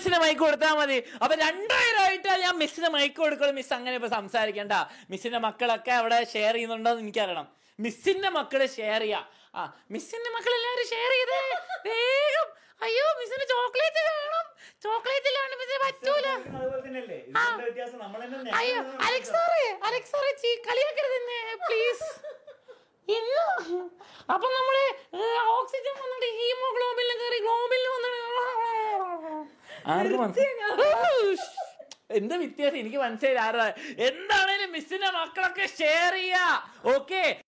മിസ്സിന് മൈക്ക് കൊടുത്താൽ മതി അപ്പൊ രണ്ടായിരമായിട്ട് ഞാൻ മിസ്സിന് മൈക്ക് കൊടുക്കണം മിസ് അങ്ങനെ ഇപ്പൊ സംസാരിക്കണ്ട മിസ്സിന്റെ മക്കളൊക്കെ അവിടെ ഷെയർ ചെയ്യുന്നുണ്ടോ എന്ന് എനിക്കറിയണം മിസ്സിന്റെ മക്കള് ഷെയർ ചെയ്യാ ആ മിസ്സിന്റെ മക്കൾ എല്ലാവരും ഷെയർ ചെയ്തേ വേഗം അയ്യോ മിസ്സിന് ചോക്ലേറ്റ് വേണം ചോക്ലേറ്റ് ഇല്ലാണ്ട് മിസ്സിന് പറ്റൂല അതുപോലെ തന്നെയല്ലേ ഇതിന്റെ വ്യത്യാസം നമ്മൾ തന്നെ അയ്യോ അലക്സ് സാറേ അലക്സ് സാറേ ചീ- കളിയാക്കരുത് എന്നെ പ്ലീസ് ഇല്ല അപ്പൊ നമ്മള് ഓക്സിജൻ വന്നിട്ട് ഹീമോഗ്ലോബിനിൽ കയറി ഗ്ലോബിനിൽ വന്നിട്ട് ആർക്ക് മനസ്സിലായി എന്താ വ്യത്യാസം എനിക്ക് മനസ്സിലായി ആരാ എന്താണേലും മിസ്സിന്റെ മക്കളൊക്കെ ഷെയർ ചെയ്യാ ഓക്കെ